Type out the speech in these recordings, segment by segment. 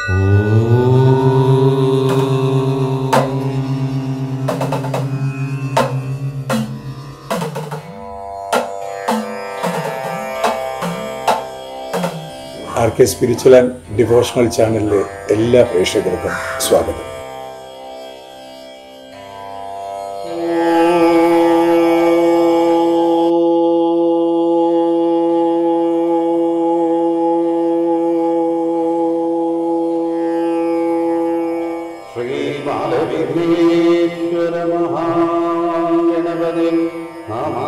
R K spiritual and devotional ചാനലിലെ എല്ലാ പ്രേക്ഷകർക്കും സ്വാഗതം ശ്രീബാലവിഘ്നേശ്വര മഹാഗണപതി നമഃ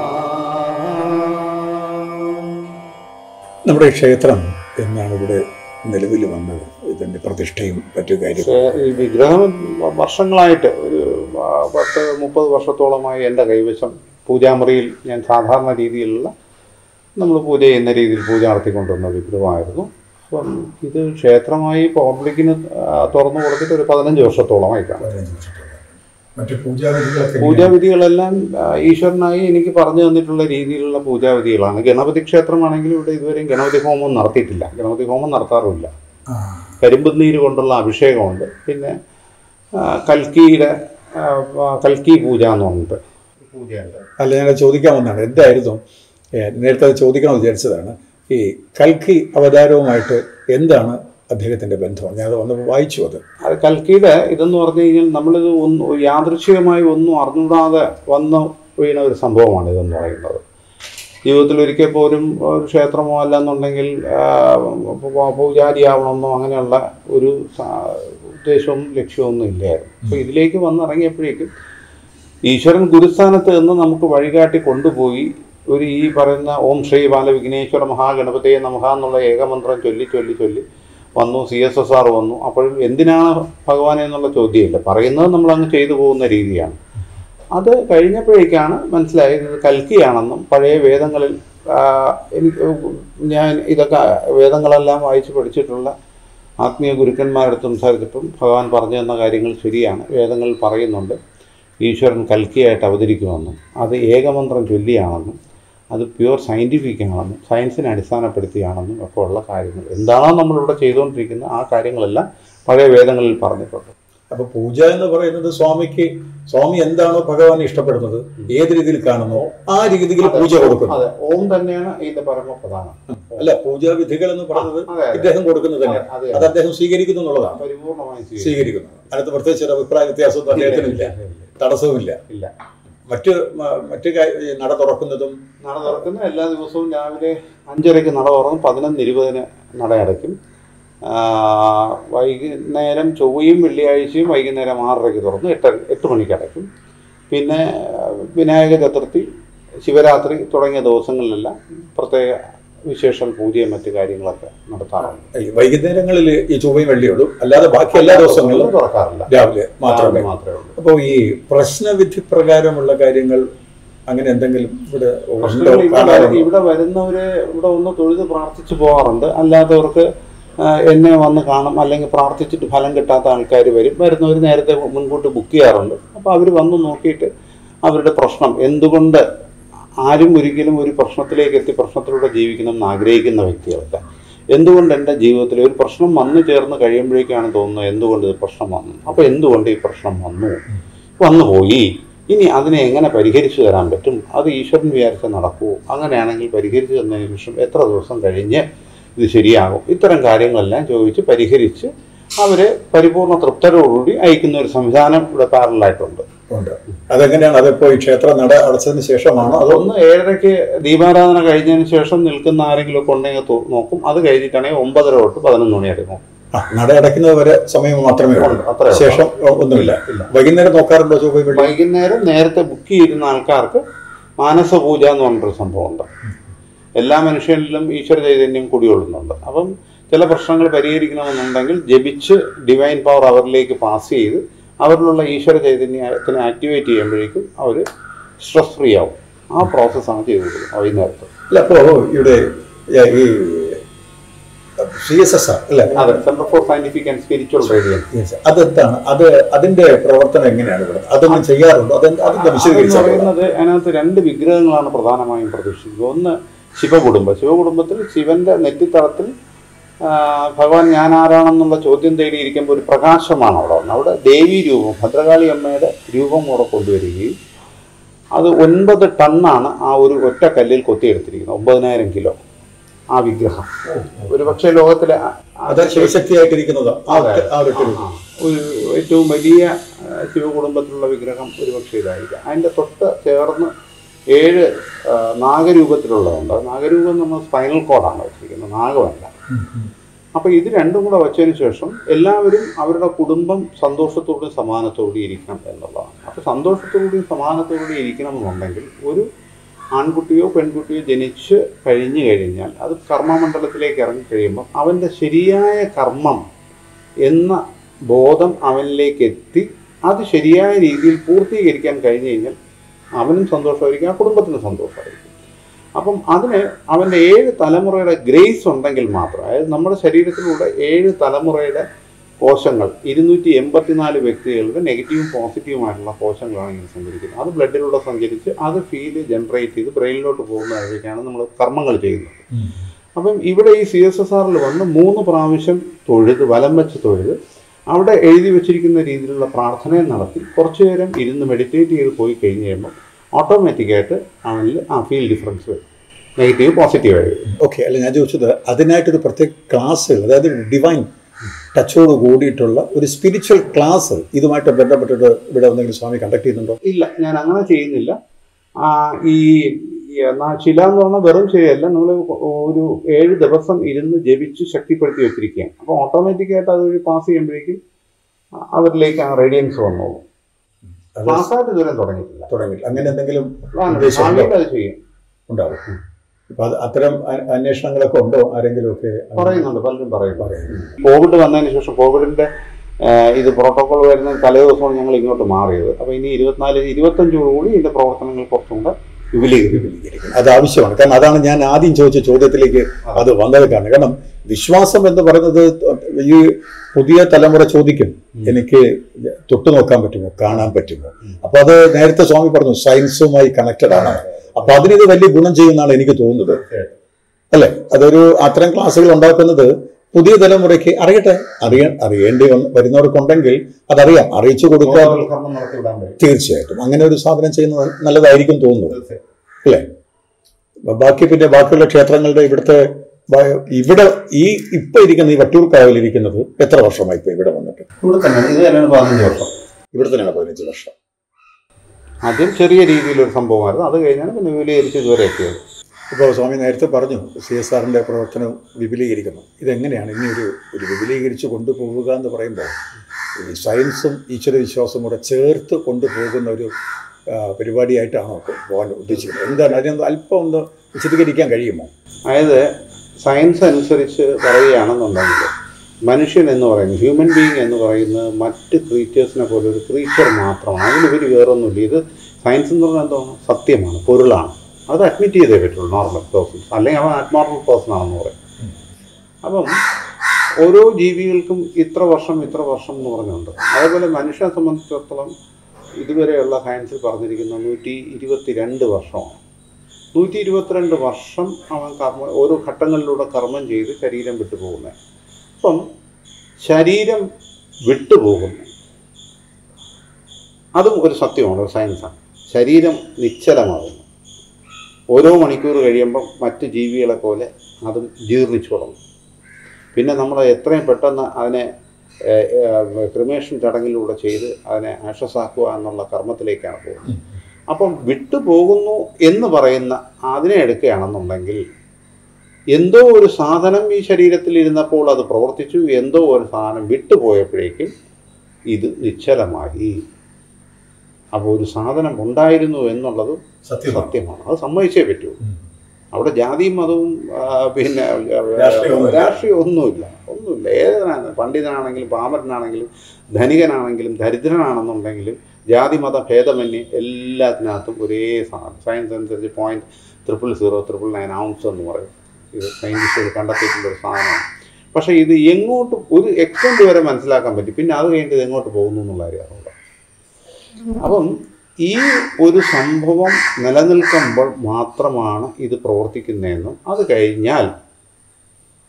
നമ്മുടെ ക്ഷേത്രം എന്നാണ് ഇവിടെ നിലവിൽ വന്നത് ഇതിൻ്റെ പ്രതിഷ്ഠയും മറ്റു കാര്യങ്ങളും പക്ഷേ ഈ വിഗ്രഹം വർഷങ്ങളായിട്ട് ഒരു ആ, പത്ത് മുപ്പത് വർഷത്തോളമായി എൻ്റെ കൈവശം പൂജാമുറിയിൽ ഞാൻ സാധാരണ രീതിയിലുള്ള നമ്മൾ പൂജ ചെയ്യുന്ന രീതിയിൽ പൂജ നടത്തിക്കൊണ്ടുവന്ന വിഗ്രഹമായിരുന്നു അപ്പം ഇത് ക്ഷേത്രമായി പബ്ലിക്കിന് ആ, തുറന്നു കൊടുത്തിട്ട് ഒരു പതിനഞ്ച് വർഷത്തോളമായി കാണും മറ്റു പൂജാവിധികളൊക്കെ പൂജാവിധികളെല്ലാം ആ, ഈശ്വരനായി എനിക്ക് പറഞ്ഞു തന്നിട്ടുള്ള രീതിയിലുള്ള പൂജാവിധികളാണ് ഗണപതി ക്ഷേത്രമാണെങ്കിലും ഇവിടെ ഇതുവരെയും ഗണപതി ഹോമം നടത്തിയിട്ടില്ല ഗണപതി ഹോമം നടത്താറുമില്ല ആ, കരിമ്പുനീര് കൊണ്ടുള്ള അഭിഷേകമുണ്ട് പിന്നെ ആ, കൽക്കിയുടെ ആ, ആ, കൽക്കി പൂജ എന്ന് പറഞ്ഞിട്ട് പൂജയുണ്ട് അല്ല ഞാൻ ചോദിക്കാൻ വന്നതാണ് എന്തായിരുന്നു ഏ, നേരത്തെ അത് ചോദിക്കണം വിചാരിച്ചതാണ് ഈ കൽക്കി അവതാരവുമായിട്ട് എന്താണ് അദ്ദേഹത്തിൻ്റെ ബന്ധം ഞാൻ അത് വന്നപ്പോൾ വായിച്ചു അത് അത് കൽക്കിയുടെ ഇതെന്ന് പറഞ്ഞു കഴിഞ്ഞാൽ നമ്മളിത് ഒന്ന് യാദൃശ്ചികമായി ഒന്നും അറിഞ്ഞൂടാതെ വന്ന് വീണ ഒരു സംഭവമാണ് ഇതെന്ന് പറയുന്നത് ജീവിതത്തിൽ ഒരിക്കൽ പോലും ഒരു ക്ഷേത്രമോ അല്ലെന്നുണ്ടെങ്കിൽ ആ, പൂ- പൂജാരിയാവണമെന്നോ അങ്ങനെയുള്ള ഒരു സ- ഉദ്ദേശവും ലക്ഷ്യമൊന്നും ഇല്ലായിരുന്നു അപ്പോൾ ഇതിലേക്ക് വന്നിറങ്ങിയപ്പോഴേക്കും ഈശ്വരൻ ഗുരുസ്ഥാനത്ത് നിന്ന് നമുക്ക് വഴികാട്ടി കൊണ്ടുപോയി ഒരു ഈ പറയുന്ന ഓം ശ്രീ ബാലവിഘ്നേശ്വര മഹാഗണപതിയെ നമഹ എന്നുള്ള ഏകമന്ത്രം ചൊല്ലി ചൊല്ലി ചൊല്ലി വന്നു സി എസ് എസ് ആർ വന്നു അപ്പോഴും എന്തിനാണ് ഭഗവാനെ എന്നുള്ള ചോദ്യമില്ല പറയുന്നത് നമ്മൾ അങ്ങ് ചെയ്തു പോകുന്ന രീതിയാണ് അത് കഴിഞ്ഞപ്പോഴേക്കാണ് മനസ്സിലായത് ഇത് കൽക്കിയാണെന്നും പഴയ വേദങ്ങളിൽ ആ, എനിക്ക് ഞാൻ ഇതൊക്കെ വേദങ്ങളെല്ലാം വായിച്ച് പഠിച്ചിട്ടുള്ള ആത്മീയ ഗുരുക്കന്മാരെടുത്ത് സംസാരിച്ചപ്പം ഭഗവാൻ പറഞ്ഞു തന്ന കാര്യങ്ങൾ ശരിയാണ് വേദങ്ങളിൽ പറയുന്നുണ്ട് ഈശ്വരൻ കൽക്കിയായിട്ട് അവതരിക്കുമെന്നും അത് ഏകമന്ത്രം ചൊല്ലിയാണെന്നും അത് പ്യുവർ സയൻറ്റിഫിക് ആണെന്നും സയൻസിനെ അടിസ്ഥാനപ്പെടുത്തിയാണെന്നും ഒക്കെ ഉള്ള കാര്യങ്ങൾ എന്താണോ നമ്മളിവിടെ ചെയ്തുകൊണ്ടിരിക്കുന്നത് ആ കാര്യങ്ങളെല്ലാം പഴയ വേദങ്ങളിൽ പറഞ്ഞിട്ടുണ്ട് അപ്പൊ പൂജ എന്ന് പറയുന്നത് സ്വാമിക്ക് സ്വാമി എന്താണോ ഭഗവാൻ ഇഷ്ടപ്പെടുന്നത് ഏത് രീതിയിൽ കാണുന്നോ ആ രീതിയിൽ പൂജ കൊടുക്കുന്നു അതെ ഓം തന്നെയാണ് ഇതിന്റെ പരമപ്രധാനം അല്ല പൂജാവിധികൾ എന്ന് പറയുന്നത് അതെ, അതെ. ഇദ്ദേഹം കൊടുക്കുന്നത് തന്നെയാണ് അതെ, അത് അദ്ദേഹം സ്വീകരിക്കുന്നു എന്നുള്ളതാണ് പരിപൂർണമായി സ്വീകരിക്കും. സ്വീകരിക്കുന്നു അതിനകത്ത് പ്രത്യേകിച്ച് ഒരു അഭിപ്രായ വ്യത്യാസമൊന്നും അദ്ദേഹത്തിനില്ല തടസ്സവുമില്ല ഇല്ല മറ്റ് മ- മറ്റ് കാ- ഈ നട തുറക്കുന്നതും നട തുറക്കുന്ന എല്ലാ ദിവസവും രാവിലെ അഞ്ചരയ്ക്ക് നട തുറന്ന് പതിനൊന്ന് ഇരുപതിന് നട അടയ്ക്കും ആ, വൈകുന്നേരം ചൊവ്വയും വെള്ളിയാഴ്ചയും വൈകുന്നേരം ആറരയ്ക്ക് തുറന്ന് എട്ട് എട്ട് മണിക്ക് അടയ്ക്കും പിന്നെ ആ, വിനായക ചതുർത്ഥി ശിവരാത്രി തുടങ്ങിയ ദിവസങ്ങളിലെല്ലാം പ്രത്യേക വിശേഷ പൂജയും മറ്റു കാര്യങ്ങളൊക്കെ നടത്താറുണ്ട് ഈ വൈകുന്നേരങ്ങളിൽ ഈ ചൊവ്വയും വെള്ളിയുള്ളൂ അല്ലാതെ ബാക്കി എല്ലാ ദിവസങ്ങളിലും തുറക്കാറില്ല രാവിലെ മാത്രമേ രാവിലെ മാത്രമേ ഉള്ളൂ അപ്പോൾ ഈ പ്രശ്നവിധി പ്രകാരമുള്ള കാര്യങ്ങൾ അങ്ങനെ എന്തെങ്കിലും ഇവിടെ ഉണ്ടോ പ്രശ്നങ്ങൾ ഇവിടെ കാണാറുണ്ടോ? ഇവിടെ വരുന്നവര് ഇവിടെ ഒന്ന് തൊഴുത് പ്രാർത്ഥിച്ചു പോകാറുണ്ട് അല്ലാത്തവർക്ക് ആ, എന്നെ വന്ന് കാണും അല്ലെങ്കിൽ പ്രാർത്ഥിച്ചിട്ട് ഫലം കിട്ടാത്ത ആൾക്കാർ വരും വരുന്നവർ നേരത്തെ മുൻകൂട്ടി ബുക്ക് ചെയ്യാറുണ്ട് അപ്പോൾ അവർ വന്ന് നോക്കിയിട്ട് അവരുടെ പ്രശ്നം എന്തുകൊണ്ട് ആരും ഒരിക്കലും ഒരു പ്രശ്നത്തിലേക്ക് എത്തി പ്രശ്നത്തിലൂടെ ജീവിക്കണം എന്ന് ആഗ്രഹിക്കുന്ന വ്യക്തികളല്ല എന്തുകൊണ്ട് എൻ്റെ ജീവിതത്തിൽ ഒരു പ്രശ്നം വന്നു ചേർന്ന് കഴിയുമ്പോഴേക്കാണ് തോന്നുന്നത് എന്തുകൊണ്ട് ഇത് പ്രശ്നം വന്നു അപ്പോൾ എന്തുകൊണ്ട് ഈ പ്രശ്നം വന്നു വന്നു പോയി ഇനി അതിനെ എങ്ങനെ പരിഹരിച്ചു തരാൻ പറ്റും അത് ഈശ്വരൻ വിചാരിച്ച നടക്കുമോ അങ്ങനെയാണെങ്കിൽ പരിഹരിച്ചു തന്നതിന് ശേഷം എത്ര ദിവസം കഴിഞ്ഞ് ഇത് ശരിയാകും ഇത്തരം കാര്യങ്ങളെല്ലാം ചോദിച്ച് പരിഹരിച്ച് അവരെ പരിപൂർണ തൃപ്തരോടുകൂടി അയക്കുന്ന ഒരു സംവിധാനം ഇവിടെ പാരലായിട്ടുണ്ട് ഉണ്ട് അതെങ്ങനെയാണ് അതിപ്പോ ഈ ക്ഷേത്ര നട അടച്ചതിന് ശേഷമാണോ അതോ അതൊന്ന് ഏഴരയ്ക്ക് ദീപാരാധന കഴിഞ്ഞതിന് ശേഷം നിൽക്കുന്ന ആരെങ്കിലും ഒക്കെ ഉണ്ടെങ്കിൽ തോ- നോക്കും അത് കഴിഞ്ഞിട്ടാണെങ്കിൽ ഒമ്പതര തൊട്ട് പതിനൊന്ന് മണി വരെ നോക്കും ആ, നട അടയ്ക്കുന്നത് വരെ സമയം മാത്രമേ ഉണ്ട്, ഉള്ളൂ അത്രേ ഉള്ളൂ. ശേഷം ഒന്നുമില്ല ഇല്ല. വൈകുന്നേരം നോക്കാറുണ്ടോ ചൊവ്വയും വെള്ളി വൈകുന്നേരം നേരത്തെ ബുക്ക് ചെയ്തിരുന്ന ആൾക്കാർക്ക് മാനസ പൂജ എന്ന് പറഞ്ഞൊരു സംഭവമുണ്ട് എല്ലാ മനുഷ്യരിലും ഈശ്വര ചൈതന്യം കുടികൊള്ളുന്നുണ്ട് അപ്പം ചില പ്രശ്നങ്ങൾ പരിഹരിക്കണമെന്നുണ്ടെങ്കിൽ ജപിച്ച് ഡിവൈൻ പവർ അവരിലേക്ക് പാസ് ചെയ്ത് അവരിലുള്ള ഈശ്വര ചൈതന്യത്തിനെ ആക്ടിവേറ്റ് ചെയ്യുമ്പോഴേക്കും അവർ സ്ട്രെസ് ഫ്രീ ആവും ആ പ്രോസസ്സാണ് ചെയ്തു കൊടുക്കുന്നത് വൈകുന്നേരത്ത് അല്ല അപ്പോ ഇവിടെ ഏ, ഈ സി എസ് എസ് ആർ അല്ലേ അതെ centre for scientific and spiritual radian Yes. അതെന്താണ് അത് അതിന്റെ പ്രവർത്തനം എങ്ങനെയാണ് ഇവിടെ അതൊന്നും ചെയ്യാറുണ്ടോ അതെന്ത് അതിന്റെ അതെന്ന് വിശദീകരിച്ചാൽ പറയുന്നത് അതിനകത്ത് രണ്ട് വിഗ്രഹങ്ങളാണ് പ്രധാനമായും പ്രതീക്ഷിക്കുന്നത് ഒന്ന് ശിവകുടുംബം ശിവകുടുംബത്തിൽ ശിവന്റെ നെറ്റിത്തളത്തിൽ ആ, ഭഗവാൻ ഞാൻ ആരാണെന്നുള്ള ചോദ്യം തേടിയിരിക്കുമ്പോൾ ഒരു പ്രകാശമാണ് അവിടെ വന്നത് അവിടെ ദേവി രൂപം ഭദ്രകാളി അമ്മയുടെ രൂപം അവിടെ കൊണ്ടുവരികയും അത് ഒൻപത് ടണ്ണാണ് ആ ഒരു ഒറ്റ കല്ലിൽ കൊത്തിയെടുത്തിരിക്കുന്നത് ഒമ്പതിനായിരം കിലോ ആ വിഗ്രഹം ഒരു പക്ഷേ ലോകത്തിലെ ആ- അത് ശിവശക്തിയായിട്ടിരിക്കുന്നത് ആ അതെ. ആ ഒരൊറ്റ ആ, ഒരു ഏറ്റവും വലിയ ആ, ശിവകുടുംബത്തിലുള്ള വിഗ്രഹം ഒരു പക്ഷേ ഇതായിരിക്കാം അതിൻ്റെ തൊട്ട് ചേർന്ന് ഏഴ് ആ, നാഗരൂപത്തിലുള്ളതുണ്ട് അത് നാഗരൂപം നമ്മൾ സ്പൈനൽ കോഡാണ് വെച്ചിരിക്കുന്നത് നാഗമല്ല അപ്പോൾ ഇത് രണ്ടും കൂടെ വച്ചതിന് ശേഷം എല്ലാവരും അവരുടെ കുടുംബം സന്തോഷത്തോടും സമാനത്തോടും ഇരിക്കണം എന്നുള്ളതാണ് അപ്പോൾ സന്തോഷത്തോടും സമാനത്തോടും ഇരിക്കണം എന്നുണ്ടെങ്കിൽ ഒരു ആൺകുട്ടിയോ പെൺകുട്ടിയോ ജനിച്ച് കഴിഞ്ഞു കഴിഞ്ഞാൽ അത് കർമ്മമണ്ഡലത്തിലേക്ക് ഇറങ്ങി കഴിയുമ്പോൾ അവൻ്റെ ശരിയായ കർമ്മം എന്ന ബോധം അവനിലേക്ക് എത്തി അത് ശരിയായ രീതിയിൽ പൂർത്തീകരിക്കാൻ കഴിഞ്ഞു കഴിഞ്ഞാൽ അവനും സന്തോഷമായിരിക്കും ആ കുടുംബത്തിനും സന്തോഷമായിരിക്കും അപ്പം അതിന് അവൻ്റെ ഏഴ് തലമുറയുടെ ഗ്രേസ് ഉണ്ടെങ്കിൽ മാത്രം അതായത് നമ്മുടെ ശരീരത്തിലൂടെ ഏഴ് തലമുറയുടെ കോശങ്ങൾ ഇരുന്നൂറ്റി എൺപത്തിനാല് വ്യക്തികളുടെ നെഗറ്റീവും പോസിറ്റീവുമായിട്ടുള്ള കോശങ്ങളാണ് ഇങ്ങനെ സഞ്ചരിക്കുന്നത് അത് ബ്ലഡിലൂടെ സഞ്ചരിച്ച് അത് ഫീല് ജനറേറ്റ് ചെയ്ത് ബ്രെയിനിലോട്ട് പോകുന്ന വഴിക്കാണ് നമ്മൾ കർമ്മങ്ങൾ ചെയ്യുന്നത് അപ്പം ഇവിടെ ഈ സി എസ് എസ് ആറിൽ വന്ന് മൂന്ന് പ്രാവശ്യം തൊഴുത് വലം വെച്ച് തൊഴുത് അവിടെ എഴുതി വെച്ചിരിക്കുന്ന രീതിയിലുള്ള പ്രാർത്ഥനയും നടത്തി കുറച്ചു നേരം ഇരുന്ന് മെഡിറ്റേറ്റ് ചെയ്ത് പോയി കഴിഞ്ഞ് കഴിയുമ്പോൾ ഓട്ടോമാറ്റിക്കായിട്ട് അവനിൽ ആ ഫീൽ ഡിഫറൻസ് വരും നെഗറ്റീവ് പോസിറ്റീവ് ആയി വരും ഓക്കെ അല്ല ഞാൻ ചോദിച്ചത് അതിനായിട്ടൊരു പ്രത്യേക ക്ലാസ്സുകൾ അതായത് ഡിവൈൻ ടച്ചോട് കൂടിയിട്ടുള്ള ഒരു സ്പിരിച്വൽ ക്ലാസ് ഇതുമായിട്ട് ബന്ധപ്പെട്ടിട്ട് ഇവിടെ എന്തെങ്കിലും സ്വാമി കണ്ടക്ട് ചെയ്യുന്നുണ്ടോ ഇല്ല ഞാൻ അങ്ങനെ ചെയ്യുന്നില്ല ആ, ഈ ഈ എന്നാ ശില എന്ന് പറഞ്ഞാൽ വെറും ശരിയല്ല നമ്മൾ ഒരു ഏഴ് ദിവസം ഇരുന്ന് ജപിച്ച് ശക്തിപ്പെടുത്തി വെച്ചിരിക്കുകയാണ് അപ്പോൾ ഓട്ടോമാറ്റിക്കായിട്ട് അത് വഴി പാസ് ചെയ്യുമ്പോഴേക്കും അവരിലേക്ക് ആ റേഡിയൻസ് വന്നോളൂ അത് ക്ലാസ്സായിട്ട് ഇതുവരെ തുടങ്ങിയിട്ടില്ല തുടങ്ങിയില്ല അങ്ങനെ എന്തെങ്കിലും ആണ്. ഉദ്ദേശമുണ്ടോ? ഭാവിയിൽ അത് ചെയ്യും ഉണ്ടാവും ഇപ്പൊ അത് അത്തരം അ- അന്വേഷണങ്ങളൊക്കെ ഉണ്ടോ ആരെങ്കിലും ഒക്കെ പറയുന്നുണ്ട് പലരും പറയും പറയുന്നു കോവിഡ് വന്നതിന് ശേഷം കോവിഡിന്റെ ആ, ഇത് പ്രോട്ടോകോൾ വരുന്ന തലേ ദിവസമാണ് ഞങ്ങൾ ഇങ്ങോട്ട് മാറിയത് അപ്പോൾ ഇനി ഇരുപത്തിനാല് ഇരുപത്തഞ്ചോടുകൂടി ഇതിന്റെ പ്രവർത്തനങ്ങൾ കുറച്ചും കൂടെ വിപുലീകരിക്കും അത് ആവശ്യമാണ് കാരണം അതാണ് ഞാൻ ആദ്യം ചോദിച്ച ചോദ്യത്തിലേക്ക് അത് വന്നത് കാരണം കാരണം വിശ്വാസം എന്ന് പറയുന്നത് ഈ പുതിയ തലമുറ ചോദിക്കും എനിക്ക് തൊട്ടു നോക്കാൻ പറ്റുമോ കാണാൻ പറ്റുമോ അപ്പൊ അത് നേരത്തെ സ്വാമി പറഞ്ഞു സയൻസുമായി കണക്റ്റഡ് ആണ് അപ്പൊ അതിനിത് വലിയ ഗുണം ചെയ്യുമെന്നാണ് എനിക്ക് തോന്നുന്നത് അല്ലെ അതൊരു അത്തരം ക്ലാസ്സുകൾ ഉണ്ടാക്കുന്നത് പുതിയ തലമുറയ്ക്ക് അറിയട്ടെ അറിയ അറിയേണ്ടി വന്ന് വരുന്നവർക്കുണ്ടെങ്കിൽ അതറിയാം അറിയിച്ചു കൊടുക്കുക ബോധവൽക്കരണം നടത്തി വിടാൻ കഴിയും തീർച്ചയായിട്ടും അങ്ങനെ ഒരു സാധനം ചെയ്യുന്നത് നല്ലതായിരിക്കും തോന്നുന്നു അല്ലേ ബ- ബാക്കി പിന്നെ ബാക്കിയുള്ള ക്ഷേത്രങ്ങളുടെ ഇവിടുത്തെ വ- ഇവിടെ ഈ ഇപ്പൊ ഇരിക്കുന്ന ഈ വട്ടിയൂർക്കാവിൽ ഇരിക്കുന്നത് എത്ര വർഷമായി ഇപ്പൊ ഇവിടെ വന്നിട്ട് ഇവിടെ തന്നെ ഇത് തന്നെയാണ് പതിനഞ്ച് വർഷം ഇവിടെ തന്നെയാണ് പതിനഞ്ച് വർഷം ആദ്യം ചെറിയ രീതിയിലൊരു സംഭവമായിരുന്നു അത് കഴിഞ്ഞാണ് പിന്നെ വിപുലീകരിച്ച് ഇതുവരെ എത്തിയത് ഇപ്പോൾ സ്വാമി നേരത്തെ പറഞ്ഞു സി എസ് ആറിൻ്റെ പ്രവർത്തനം വിപുലീകരിക്കുന്നു ഇതെങ്ങനെയാണ് ഇനി ഒരു ഒരു വിപുലീകരിച്ച് കൊണ്ടുപോവുക എന്ന് പറയുമ്പോൾ ഈ സയൻസും ഈശ്വര വിശ്വാസവും കൂടെ ചേർത്ത് കൊണ്ടുപോകുന്ന ഒരു ആ, പരിപാടിയായിട്ടാണോ പോകാൻ ഉദ്ദേശിക്കുന്നത് എന്താണ് അതിനൊന്ന് അല്പം ഒന്ന് വിശദീകരിക്കാൻ കഴിയുമോ അതായത് സയൻസ് അനുസരിച്ച് പറയുകയാണെന്നുണ്ടെങ്കിൽ മനുഷ്യൻ എന്ന് പറയുന്നത് ഹ്യൂമൻ ബീയിങ് എന്ന് പറയുന്നത് മറ്റ് ക്രീച്ചേഴ്സിനെ പോലെ ഒരു ക്രീച്ചർ മാത്രമാണ് അതിലുപരി വേറൊന്നുമില്ല ഇത് സയൻസ് എന്ന് പറഞ്ഞാൽ എന്താണ് സത്യമാണ് പൊരുളാണ് അത് അഡ്മിറ്റ് ചെയ്തേ പറ്റുള്ളൂ നോർമൽ പേഴ്സൺസ് അല്ലെങ്കിൽ അവൻ അബ്നോർമൽ പേഴ്സൺ ആണെന്ന് പറയും അപ്പം ഓരോ ജീവികൾക്കും ഇത്ര വർഷം ഇത്ര വർഷം എന്ന് പറഞ്ഞുണ്ട് അതേപോലെ മനുഷ്യനെ സംബന്ധിച്ചിടത്തോളം ഇതുവരെയുള്ള സയൻസിൽ പറഞ്ഞിരിക്കുന്ന നൂറ്റി ഇരുപത്തി രണ്ട് വർഷമാണ് നൂറ്റി ഇരുപത്തിരണ്ട് വർഷം അവൻ കർമ്മ ഓരോ ഘട്ടങ്ങളിലൂടെ കർമ്മം ചെയ്ത് ശരീരം വിട്ടുപോകുന്നത് അപ്പം ശരീരം വിട്ടുപോകുന്നു അതും ഒരു സത്യമാണ് ഒരു സയൻസാണ് ശരീരം നിശ്ചലമാകുന്നു ഓരോ മണിക്കൂർ കഴിയുമ്പം മറ്റ് ജീവികളെ പോലെ അതും ജീർണിച്ചു തുടങ്ങും പിന്നെ നമ്മൾ എത്രയും പെട്ടെന്ന് അതിനെ ക്രിമേഷൻ ചടങ്ങിലൂടെ ചെയ്ത് അതിനെ ആശ്വസാക്കുക എന്നുള്ള കർമ്മത്തിലേക്കാണ് പോകുന്നത് അപ്പം വിട്ടുപോകുന്നു എന്ന് പറയുന്ന അതിനെ എടുക്കുകയാണെന്നുണ്ടെങ്കിൽ എന്തോ ഒരു സാധനം ഈ ശരീരത്തിൽ ഇരുന്നപ്പോൾ അത് പ്രവർത്തിച്ചു എന്തോ ഒരു സാധനം വിട്ടുപോയപ്പോഴേക്കും ഇത് നിശ്ചലമായി അപ്പോൾ ഒരു സാധനം ഉണ്ടായിരുന്നു എന്നുള്ളത് സത്യമാണ് അത് സമ്മതിച്ചേ പറ്റൂ അവിടെ ജാതിയും മതവും ആ, പിന്നെ രാഷ്ട്രീയമൊന്നുമില്ല. രാഷ്ട്രീയം ഒന്നുമില്ല ഒന്നുമില്ല ഏതാണ് പണ്ഡിതനാണെങ്കിലും പാമരനാണെങ്കിലും ധനികനാണെങ്കിലും ദരിദ്രനാണെന്നുണ്ടെങ്കിലും ജാതി മത ഭേദമന്യേ എല്ലാത്തിനകത്തും ഒരേ സാധനം സയൻസ് അനുസരിച്ച് point triple zero triple nine ounce എന്ന് പറയും ഇത് സയൻറ്റിസ്റ്റുകൾ കണ്ടെത്തിയിട്ടുള്ള ഒരു സാധനമാണ് പക്ഷേ ഇത് എങ്ങോട്ട് ഒരു എക്സ്റ്റെൻറ്റ് വരെ മനസ്സിലാക്കാൻ പറ്റും പിന്നെ അത് കഴിഞ്ഞിട്ട് ഇത് എങ്ങോട്ട് പോകുന്നു എന്നുള്ള കാര്യം അറിയില്ല അപ്പം ഈ ഒരു സംഭവം നിലനിൽക്കുമ്പോൾ മാത്രമാണ് ഇത് പ്രവർത്തിക്കുന്നതെന്നും അത് കഴിഞ്ഞാൽ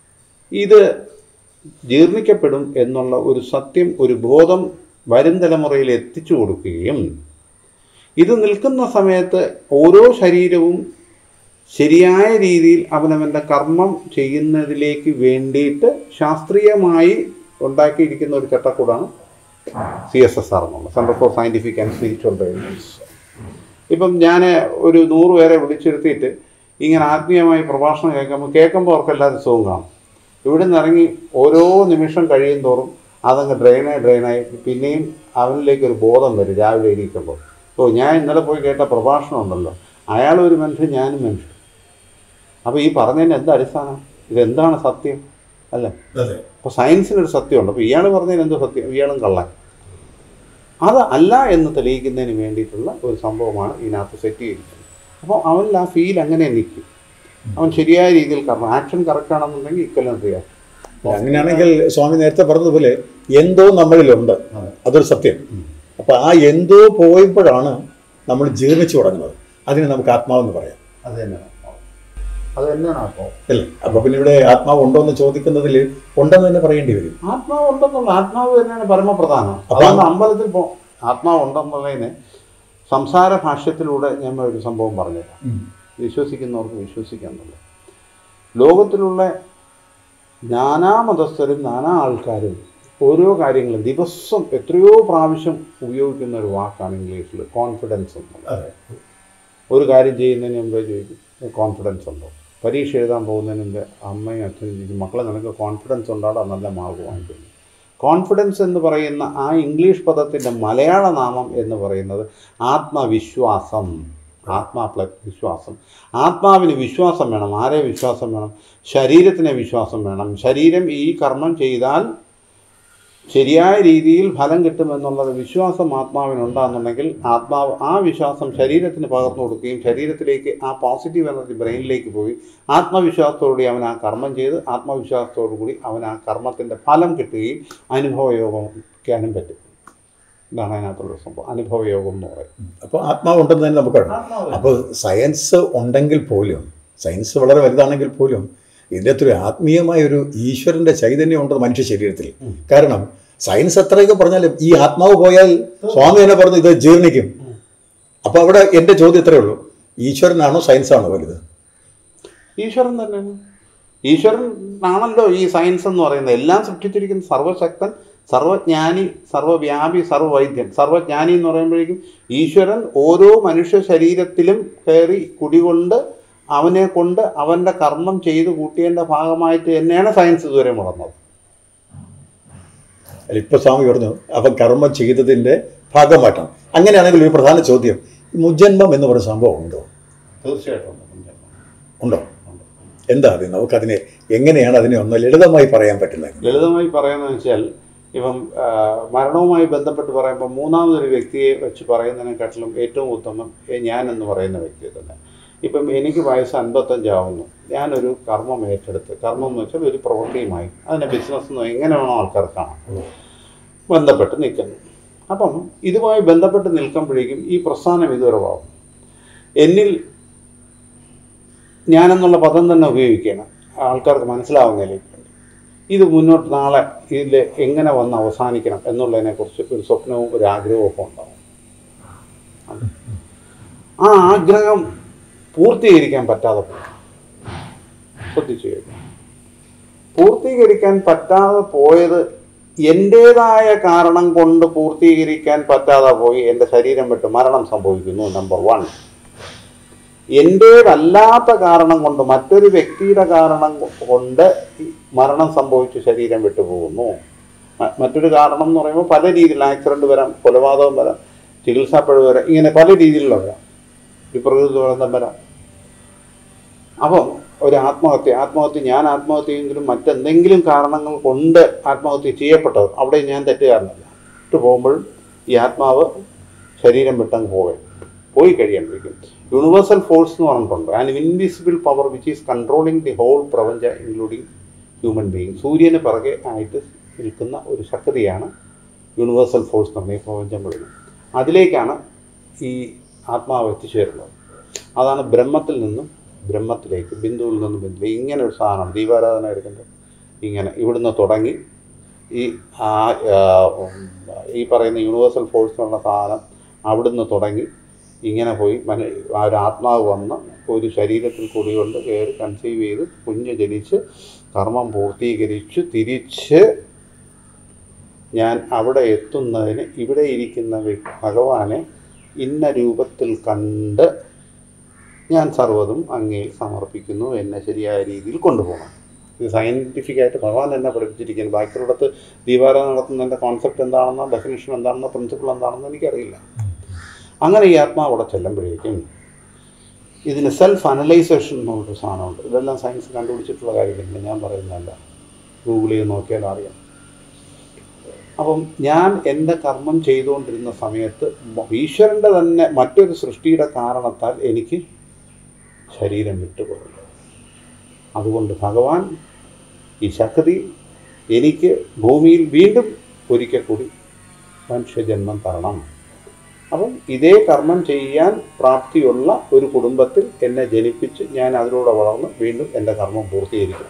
ഇത് ജീർണിക്കപ്പെടും എന്നുള്ള ഒരു സത്യം ഒരു ബോധം വരും തലമുറയിൽ എത്തിച്ചു കൊടുക്കുകയും ഇത് നിൽക്കുന്ന സമയത്ത് ഓരോ ശരീരവും ശരിയായ രീതിയിൽ അവനവൻ്റെ കർമ്മം ചെയ്യുന്നതിലേക്ക് വേണ്ടിയിട്ട് ശാസ്ത്രീയമായി ഉണ്ടാക്കിയിരിക്കുന്ന ഒരു ചട്ടക്കൂടാണ് സി എസ് എസ് ആർ എന്നുള്ളത് centre for scientific and spiritual guidance ഇപ്പം ഞാൻ ഒരു നൂറ് പേരെ വിളിച്ചിരുത്തിയിട്ട് ഇങ്ങനെ ആത്മീയമായി പ്രഭാഷണം കേൾക്കുമ്പോൾ കേൾക്കുമ്പോൾ അവർക്ക് എല്ലാ രസവും കാണും ഇവിടെ നിന്ന് ഇറങ്ങി ഓരോ നിമിഷം കഴിയും തോറും അതങ്ങ് ഡ്രെയിനായി ഡ്രെയിനായി പിന്നെയും അവനിലേക്ക് ഒരു ബോധം വരും രാവിലെ എണീക്കുമ്പോൾ ഓ ഞാൻ ഇന്നലെ പോയി കേട്ട പ്രഭാഷണം ഉണ്ടല്ലോ അയാളും ഒരു മനുഷ്യൻ ഞാനും മനുഷ്യൻ അപ്പോൾ ഈ പറഞ്ഞതിന് എന്താ അടിസ്ഥാനം ഇതെന്താണ് സത്യം അല്ലേ അതെ അപ്പോൾ സയൻസിനൊരു സത്യമുണ്ട് അപ്പോൾ ഇയാൾ പറഞ്ഞതിന് എന്തോ സത്യം ഇയാളും കള്ളൻ അത് അല്ല എന്ന് തെളിയിക്കുന്നതിന് വേണ്ടിയിട്ടുള്ള ഒരു സംഭവമാണ് ഇതിനകത്ത് സെറ്റ് ചെയ്തിരിക്കുന്നത് അപ്പോൾ അവനിൽ ആ ഫീൽ അങ്ങനെ നിൽക്കും അവൻ ശരിയായ രീതിയിൽ കാരണം ആക്ഷൻ കറക്റ്റ് ആണെന്നുണ്ടെങ്കിൽ ഇക്കൊല്ലം ചെയ്യാം അങ്ങനെയാണെങ്കിൽ സ്വാമി നേരത്തെ പറഞ്ഞതുപോലെ എന്തോ നമ്മളിലുണ്ട് അതൊരു സത്യം അപ്പൊ ആ എന്തോ പോയപ്പോഴാണ് നമ്മൾ ജീർണിച്ചു തുടങ്ങുന്നത് അതിന് നമുക്ക് ആത്മാവെന്ന് പറയാം അത് തന്നെയാണ് അത് തന്നെയാണ് അപ്പോൾ അല്ലേ അപ്പൊ പിന്നെ ഇവിടെ ആത്മാവ് ഉണ്ടോ എന്ന് ചോദിക്കുന്നതിൽ ഉണ്ടെന്ന് തന്നെ പറയേണ്ടി വരും ആത്മാവ് ഉണ്ടെന്നുള്ള ആത്മാവ് തന്നെയാണ് പരമപ്രധാനം അപ്പൊ അതുകൊണ്ട് അമ്പലത്തിൽ പോ ആത്മാവ് ഉണ്ടെന്നുള്ളതിന് സംസാര ഭാഷ്യത്തിലൂടെ ഞാൻ ഒരു സംഭവം പറഞ്ഞുതരാം വിശ്വസിക്കുന്നവർക്ക് വിശ്വസിക്കാന്നുള്ളത് ലോകത്തിലുള്ള നാനാ മതസ്ഥരും നാനാ ആൾക്കാരും ഓരോ കാര്യങ്ങളും ദിവസം എത്രയോ പ്രാവശ്യം ഉപയോഗിക്കുന്ന ഒരു വാക്കാണ് ഇംഗ്ലീഷിൽ കോൺഫിഡൻസ് എന്നുള്ളത് അതെ ഒരു കാര്യം ചെയ്യുന്നതിന് മുമ്പേ ചോദിക്കും കോൺഫിഡൻസ് ഉണ്ടോ പരീക്ഷ എഴുതാൻ പോകുന്നതിന് മുമ്പ് അമ്മയും അച്ഛനും ചോദിക്കും മക്കളെ നിനക്ക് കോൺഫിഡൻസ് ഉണ്ടാടാ നല്ല മാർക്ക് വാങ്ങിക്കുന്നു കോൺഫിഡൻസ് എന്ന് പറയുന്ന ആ ഇംഗ്ലീഷ് പദത്തിൻ്റെ മലയാള നാമം എന്ന് പറയുന്നത് ആത്മവിശ്വാസം ആത്മാ പ്ലസ് വിശ്വാസം ആത്മാവിന് വിശ്വാസം വേണം ആരെ വിശ്വാസം വേണം ശരീരത്തിന് വിശ്വാസം വേണം ശരീരം ഈ കർമ്മം ചെയ്താൽ ശരിയായ രീതിയിൽ ഫലം കിട്ടുമെന്നുള്ളത് വിശ്വാസം ആത്മാവിനുണ്ടാകുന്നുണ്ടെങ്കിൽ ആത്മാവ് ആ വിശ്വാസം ശരീരത്തിന് പകർന്നു കൊടുക്കുകയും ശരീരത്തിലേക്ക് ആ പോസിറ്റീവ് എനർജി ബ്രെയിനിലേക്ക് പോയി ആത്മവിശ്വാസത്തോടുകൂടി അവൻ ആ കർമ്മം ചെയ്ത് ആത്മവിശ്വാസത്തോടു കൂടി അവൻ ആ കർമ്മത്തിൻ്റെ ഫലം കിട്ടുകയും അനുഭവയോഗം പറ്റും ഇതാണ് അതിനകത്തുള്ള സംഭവം അനുഭവയോഗം എന്ന് പറയും അപ്പോൾ ആത്മാവ് ഉണ്ടെന്ന് തന്നെ നമുക്ക് അറിയാം അപ്പോൾ സയൻസ് ഉണ്ടെങ്കിൽ പോലും സയൻസ് വളരെ വലുതാണെങ്കിൽ പോലും ഇതിൻ്റെ അത്ര ആത്മീയമായ ഒരു ഈശ്വരന്റെ ചൈതന്യം ഉണ്ട് മനുഷ്യ ശരീരത്തിൽ കാരണം സയൻസ് എത്രയൊക്കെ പറഞ്ഞാലും ഈ ആത്മാവ് പോയാൽ സ്വാമി തന്നെ പറഞ്ഞു ഇത് ജീർണിക്കും അപ്പോൾ അവിടെ എൻ്റെ ചോദ്യം ഇത്രയേ ഉള്ളൂ ഈശ്വരനാണോ സയൻസാണോ വലുത് ഈശ്വരൻ തന്നെയാണ് ഈശ്വരൻ ആണല്ലോ ഈ സയൻസ് എന്ന് പറയുന്നത് എല്ലാം സൃഷ്ടിച്ചിരിക്കുന്ന സർവശക്തൻ സർവജ്ഞാനി സർവവ്യാപി സർവവൈദ്യൻ സർവജ്ഞാനി എന്ന് പറയുമ്പോഴേക്കും ഈശ്വരൻ ഓരോ മനുഷ്യ ശരീരത്തിലും കയറി കുടികൊണ്ട് അവനെ കൊണ്ട് അവൻ്റെ കർമ്മം ചെയ്ത് കൂട്ടിയതിൻ്റെ ഭാഗമായിട്ട് തന്നെയാണ് സയൻസ് ഇതുവരെ മുടന്നത് അല്ല ഇപ്പൊ സ്വാമി പറഞ്ഞു അവൻ കർമ്മം ചെയ്തതിന്റെ ഭാഗമായിട്ടാണ് അങ്ങനെയാണെങ്കിൽ ഒരു പ്രധാന ചോദ്യം ഈ മുജ്ജന്മം എന്ന് പറയുന്ന സംഭവം ഉണ്ടോ തീർച്ചയായിട്ടും ഉണ്ടോ എന്താ അത് നമുക്കതിനെ എങ്ങനെയാണ് അതിനെ ഒന്ന് ലളിതമായി പറയാൻ പറ്റുന്നത് ലളിതമായി പറയുന്നത് വെച്ചാൽ ഇപ്പം ആ, മരണവുമായി ബന്ധപ്പെട്ട് പറയുമ്പോൾ മൂന്നാമതൊരു വ്യക്തിയെ വെച്ച് പറയുന്നതിനെക്കാട്ടിലും ഏറ്റവും ഉത്തമം ഏ, ഞാൻ എന്ന് പറയുന്ന വ്യക്തി തന്നെ ഇപ്പം എനിക്ക് വയസ്സ് അൻപത്തഞ്ചാവുന്നു ഞാനൊരു കർമ്മം ഏറ്റെടുത്ത് കർമ്മം എന്ന് വെച്ചാൽ ഒരു പ്രവൃത്തിയുമായി അതിനെ ബിസിനസ് എന്ന് എങ്ങനെ വേണോ ആൾക്കാർ കാണാം ബന്ധപ്പെട്ട് നിൽക്കുന്നു അപ്പം ഇതുമായി ബന്ധപ്പെട്ട് നിൽക്കുമ്പോഴേക്കും ഈ പ്രസ്ഥാനം ഇതുവരെ ആവും എന്നിൽ ഞാനെന്നുള്ള പദം തന്നെ ഉപയോഗിക്കണം ആൾക്കാർക്ക് മനസ്സിലാവുന്നതിലേക്ക് വേണ്ടി ഇത് മുന്നോട്ട് നാളെ ഇതിൽ എങ്ങനെ വന്ന് അവസാനിക്കണം എന്നുള്ളതിനെക്കുറിച്ച് ഒരു സ്വപ്നവും ഒരു ആഗ്രഹവും ഒക്കെ ഉണ്ടാവും ആ ആഗ്രഹം പൂർത്തീകരിക്കാൻ പറ്റാതെ പോകും ശ്രദ്ധിച്ചു കേൾക്കും പൂർത്തീകരിക്കാൻ പറ്റാതെ പോയത് എൻ്റേതായ കാരണം കൊണ്ട് പൂർത്തീകരിക്കാൻ പറ്റാതെ പോയി എൻ്റെ ശരീരം വിട്ട് മരണം സംഭവിക്കുന്നു നമ്പർ വൺ എൻ്റേതല്ലാത്ത കാരണം കൊണ്ട് മറ്റൊരു വ്യക്തിയുടെ കാരണം കൊണ്ട് ഈ മരണം സംഭവിച്ച് ശരീരം വിട്ടുപോകുന്നു മ- മറ്റൊരു കാരണം എന്ന് പറയുമ്പോൾ പല രീതിയിൽ ആക്സിഡൻറ്റ് വരാം കൊലപാതകം വരാം ചികിത്സാപ്പഴ് വരാം ഇങ്ങനെ പല രീതിയിലുള്ള വരാം വിപ്രകൃതി ദുരന്തം വരാം അപ്പം ഒരു ആത്മഹത്യ ആത്മഹത്യ ഞാൻ ആത്മഹത്യ ചെയ്യുമെങ്കിലും മറ്റെന്തെങ്കിലും കാരണങ്ങൾ കൊണ്ട് ആത്മഹത്യ ചെയ്യപ്പെട്ടത് അവിടെ ഞാൻ തെറ്റുകാരനല്ല ഇട്ട് പോകുമ്പോഴും ഈ ആത്മാവ് ശരീരം വിട്ടങ്ങ് പോകെ പോയി കഴിയുമ്പോഴേക്കും യൂണിവേഴ്സൽ ഫോഴ്സ് എന്ന് പറഞ്ഞിട്ടുണ്ട് and invisible power which is controlling the whole പ്രപഞ്ച ഇൻക്ലൂഡിങ് ഹ്യൂമൻ ബീയിങ് സൂര്യന് പിറകെ ആയിട്ട് നിൽക്കുന്ന ഒരു ശക്തിയാണ് യൂണിവേഴ്സൽ ഫോഴ്സ് എന്ന് പറഞ്ഞ ഈ പ്രപഞ്ചം മുഴുവൻ അതിലേക്കാണ് ഈ ആത്മാവ് എത്തിച്ചേരുന്നത് അതാണ് ബ്രഹ്മത്തിൽ നിന്നും ബ്രഹ്മത്തിലേക്ക് ബിന്ദുവിൽ നിന്നും ബിന്ദുവിലേക്ക് ഇങ്ങനെ ഒരു സാധനം ദീപാരാധന എടുക്കുന്നത് ഇങ്ങനെ ഇവിടുന്ന് തുടങ്ങി ഈ ആ ആ, ഉം, ഈ പറയുന്ന യൂണിവേഴ്സൽ ഫോഴ്സ് എന്നുള്ള സാധനം അവിടുന്ന് തുടങ്ങി ഇങ്ങനെ പോയി മന ആ ഒരു ആത്മാവ് വന്ന് ഒരു ശരീരത്തിൽ കുടികൊണ്ട് കയറി കൺസീവ് ചെയ്ത് കുഞ്ഞ് ജനിച്ച് കർമ്മം പൂർത്തീകരിച്ച് തിരിച്ച് ഞാൻ അവിടെ എത്തുന്നതിന് ഇവിടെ ഇരിക്കുന്ന വ്യ- ഭഗവാനെ ഇന്ന രൂപത്തിൽ കണ്ട് ഞാൻ സർവ്വതും അങ്ങയിൽ സമർപ്പിക്കുന്നു എന്നെ ശരിയായ രീതിയിൽ കൊണ്ടുപോകണം ഇത് സയൻറ്റിഫിക്കായിട്ട് ഭഗവാൻ എന്നെ പഠിപ്പിച്ചിരിക്കുന്നു ബാക്കിയുള്ളിടത്ത് ദീപാരാധന നടത്തുന്നതിൻ്റെ കോൺസെപ്റ്റ് എന്താണെന്നോ ഡെഫിനേഷൻ എന്താണെന്നോ പ്രിൻസിപ്പിൾ എന്താണെന്നോ എനിക്കറിയില്ല അങ്ങനെ ഈ ആത്മാവ് അവിടെ ചെല്ലുമ്പോഴേക്കും ഇതിന് സെൽഫ് അനലൈസേഷൻ എന്നുള്ളൊരു സാധനമുണ്ട് ഇതെല്ലാം സയൻസ് കണ്ടുപിടിച്ചിട്ടുള്ള കാര്യമില്ല ഞാൻ പറയുന്നതല്ല ഗൂഗിൾ ചെയ്ത് നോക്കിയാൽ അറിയാം അപ്പം ഞാൻ എൻ്റെ കർമ്മം ചെയ്തുകൊണ്ടിരുന്ന സമയത്ത് മ- ഈശ്വരൻ്റെ തന്നെ മറ്റൊരു സൃഷ്ടിയുടെ കാരണത്താൽ എനിക്ക് ശരീരം വിട്ടുപോകുന്നു അതുകൊണ്ട് ഭഗവാൻ ഈ ശക്തി എനിക്ക് ഭൂമിയിൽ വീണ്ടും ഒരിക്കൽ കൂടി മനുഷ്യജന്മം തരണം അപ്പം ഇതേ കർമ്മം ചെയ്യാൻ പ്രാപ്തിയുള്ള ഒരു കുടുംബത്തിൽ എന്നെ ജനിപ്പിച്ച് ഞാൻ അതിലൂടെ വളർന്ന് വീണ്ടും എൻ്റെ കർമ്മം പൂർത്തീകരിക്കും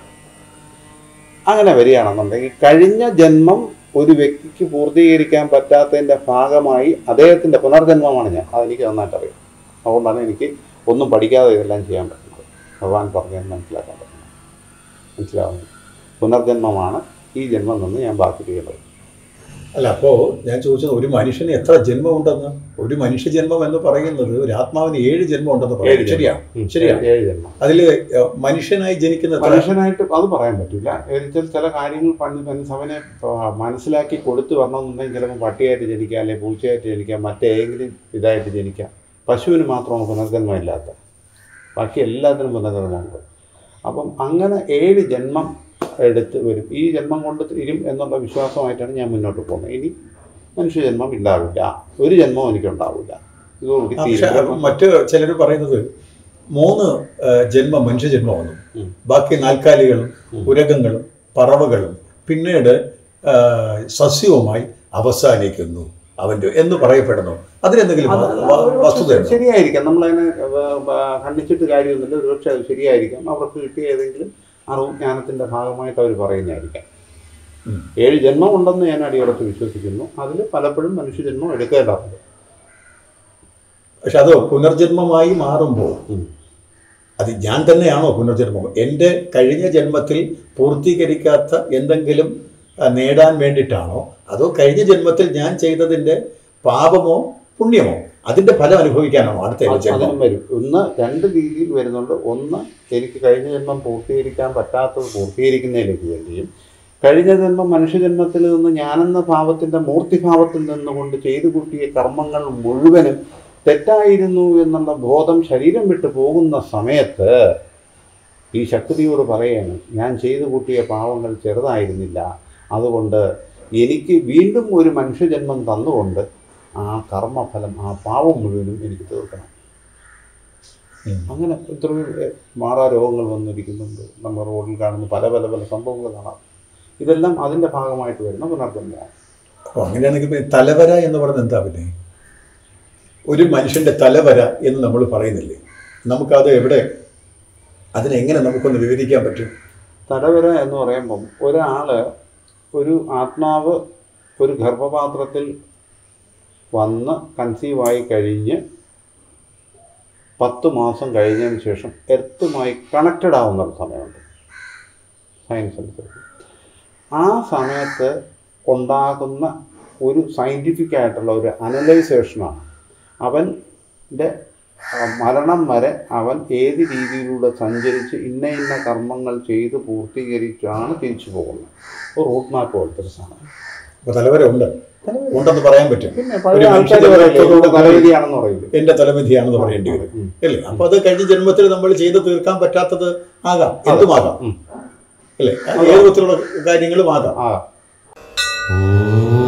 അങ്ങനെ വരികയാണെന്നുണ്ടെങ്കിൽ കഴിഞ്ഞ ജന്മം ഒരു വ്യക്തിക്ക് പൂർത്തീകരിക്കാൻ പറ്റാത്തതിൻ്റെ ഭാഗമായി അദ്ദേഹത്തിൻ്റെ പുനർജന്മമാണ് ഞാൻ അതെനിക്ക് നന്നായിട്ട് അറിയാം അതുകൊണ്ടാണ് എനിക്ക് ഒന്നും പഠിക്കാതെ ഇതെല്ലാം ചെയ്യാൻ പറ്റുന്നത് ഭഗവാൻ പറഞ്ഞത് മനസ്സിലാക്കാൻ പറ്റുന്നത് മനസ്സിലാവുന്നു പുനർജന്മമാണ് ഈ ജന്മം നിന്ന് ഞാൻ ബാക്കി ചെയ്യുന്നത് അല്ല അപ്പോ ഞാൻ ചോദിച്ചത് ഒരു മനുഷ്യന് എത്ര ജന്മം ഉണ്ടെന്ന് ഒരു മനുഷ്യ ജന്മം എന്ന് പറയുന്നത് ഒരു ആത്മാവിന് ഏഴ് ജന്മം ഉണ്ടെന്ന് ഏഴ് പറയുന്നത് ജന്മം. ശരിയാണ് ഉം, ശരിയാണ്. ഏഴ് ജന്മം അതില് ഏഹ്, മനുഷ്യനായി ജനിക്കുന്ന എത്ര മനുഷ്യനായിട്ട് അത് പറയാൻ പറ്റില്ല എന്നുവെച്ചാൽ ചില കാര്യങ്ങൾ പണ്ട് മനസ്സവനെ മനസ്സിലാക്കി കൊടുത്തു വരണമെന്നുണ്ടെങ്കിൽ ചിലപ്പോൾ പട്ടിയായിട്ട് ജനിക്കാം അല്ലെങ്കിൽ പൂച്ചയായിട്ട് ജനിക്കാം മറ്റേതെങ്കിലും ഇതായിട്ട് ജനിക്കാം പശുവിന് മാത്രമാണ് പുനർജന്മം ഇല്ലാത്ത ബാക്കി എല്ലാത്തിനും പുനർജന്മമുണ്ട് അപ്പം അങ്ങനെ ഏഴ് ജന്മം എടുത്ത് വരും ഈ ജന്മം കൊണ്ട് തീരും എന്നുള്ള വിശ്വാസമായിട്ടാണ് ഞാൻ മുന്നോട്ട് പോകുന്നത് ഇനി മനുഷ്യജന്മം ഉണ്ടാവില്ല ഒരു ജന്മവും എനിക്കുണ്ടാവില്ല ഇതോടുകൂടി ആ, പക്ഷെ തീരും മറ്റ് ചിലർ പറയുന്നത് മൂന്ന് ഏഹ്, ജന്മം മനുഷ്യജന്മമെന്നും ഉം. ബാക്കി നാൽക്കാലികളും ഉരകങ്ങളും പറവകളും പിന്നീട് ഏഹ്, സസ്യവുമായി അവസാനിക്കുന്നു അവന്റെ എന്ന് പറയപ്പെടുന്നു അതിനെന്തെങ്കിലും അത് വ- വ- ഒരു വസ്തുതയുണ്ടോ ശരിയായിരിക്കാം നമ്മളതിനെ വ- വ- ഖണ്ഡിച്ചിട്ട് കാര്യമൊന്നുമില്ല ഒരുപക്ഷെ അത് ശരിയായിരിക്കാം അവർക്ക് കിട്ടിയ ഏതെങ്കിലും അറിവും ജ്ഞാനത്തിന്റെ ഭാഗമായിട്ട് അവർ പറയുന്നതായിരിക്കാം ഉം. ഏഴ് ജന്മം ഉണ്ടെന്ന് ഞാൻ അടിയുറച്ച് വിശ്വസിക്കുന്നു അതിൽ പലപ്പോഴും മനുഷ്യജന്മം എടുക്കേണ്ടതുണ്ട് പക്ഷെ അത് പുനർജന്മമായി മാറുമ്പോൾ ഉം. അത് ഞാൻ തന്നെയാണോ പുനർജന്മം എൻ്റെ കഴിഞ്ഞ ജന്മത്തിൽ പൂർത്തീകരിക്കാത്ത എന്തെങ്കിലും ആ, നേടാൻ വേണ്ടിയിട്ടാണോ അതോ കഴിഞ്ഞ ജന്മത്തിൽ ഞാൻ ചെയ്തതിൻ്റെ പാപമോ പുണ്യമോ അതിൻ്റെ ഫലം അനുഭവിക്കാനാണോ അടുത്ത അത് ജന്മം അതിനും വരും ഒന്ന് രണ്ട് രീതിയിൽ വരുന്നുണ്ട് ഒന്ന് എനിക്ക് കഴിഞ്ഞ ജന്മം പൂർത്തീകരിക്കാൻ പറ്റാത്തത് പൂർത്തീകരിക്കുന്നതിലേക്ക് വേണ്ടിയും കഴിഞ്ഞ ജന്മം മനുഷ്യജന്മത്തിൽ നിന്ന് ഞാനെന്ന ഭാവത്തിൻ്റെ മൂർത്തിഭാവത്തിൽ നിന്നുകൊണ്ട് ചെയ്തു കൂട്ടിയ കർമ്മങ്ങൾ മുഴുവനും തെറ്റായിരുന്നു എന്നുള്ള ബോധം ശരീരം വിട്ട് പോകുന്ന സമയത്ത് ഈ ശക്തിയോട് പറയാണ് ഞാൻ ചെയ്തു കൂട്ടിയ പാവങ്ങൾ ചെറുതായിരുന്നില്ല അതുകൊണ്ട് എനിക്ക് വീണ്ടും ഒരു മനുഷ്യജന്മം തന്നുകൊണ്ട് ആ കർമ്മഫലം ആ പാവം മുഴുവനും എനിക്ക് തീർക്കണം ഉം. അങ്ങനെ എത്രയോ ഏ- മാറാ രോഗങ്ങൾ വന്നിരിക്കുന്നുണ്ട് നമ്മൾ റോഡിൽ കാണുന്ന പല പല പല സംഭവങ്ങൾ കാണാം ഇതെല്ലാം അതിൻ്റെ ഭാഗമായിട്ട് വരുന്ന പുനർജന്മമാണ് അപ്പോൾ അങ്ങനെയാണെങ്കിൽ പിന്നെ തലവര എന്ന് പറയുന്നത് എന്താ പിന്നെ ഒരു മനുഷ്യൻ്റെ തലവര എന്ന് നമ്മൾ പറയുന്നില്ലേ നമുക്കത് എവിടെ അതിനെങ്ങനെ നമുക്കൊന്ന് വിവരിക്കാൻ പറ്റും തലവര എന്ന് പറയുമ്പം ഒരാൾ ഒരു ആത്മാവ് ഒരു ഗർഭപാത്രത്തിൽ വന്ന് കൺസീവായി കഴിഞ്ഞ് പത്ത് മാസം കഴിഞ്ഞതിന് ശേഷം എർത്തുമായി കണക്റ്റഡ് ആവുന്ന ഒരു സമയമുണ്ട് സയൻസ് അനുസരിച്ച് ആ സമയത്ത് ഉണ്ടാകുന്ന ഒരു സയൻറ്റിഫിക് ആയിട്ടുള്ള ഒരു അനലൈസേഷനാണ് അവൻ്റെ ആ, മരണം വരെ അവൻ ഏത് രീതിയിലൂടെ സഞ്ചരിച്ച് ഇന്ന ഇന്ന കർമ്മങ്ങൾ ചെയ്ത് പൂർത്തീകരിച്ചാണ് തിരിച്ചു പോകുന്നത് ഒരു റൂട്ട് മാപ്പ് പോലത്തെ ഒരു സാധനം അപ്പോൾ തലവര ഉണ്ട് ഉണ്ടെന്ന് പറയാൻ പറ്റും പിന്നെ ഒരു പഴയ ആൾക്കാർ മനുഷ്യന്റെ പറയില്ലേ രക്തത്തോട് ഇവിടെ തലവിധിയാണെന്ന് പറയില്ലേ എന്റെ തലവിധിയാണെന്ന് പറയേണ്ടി വരും ഉം. അല്ലേ അപ്പൊ അത് കഴിഞ്ഞ ജന്മത്തിൽ നമ്മൾ ചെയ്ത് തീർക്കാൻ പറ്റാത്തത് ആകാം എന്തുമാകാം ഉം. അല്ലേ ഏത് വിധത്തിലുള്ള കാര്യങ്ങളും ആകാം ആ ഓ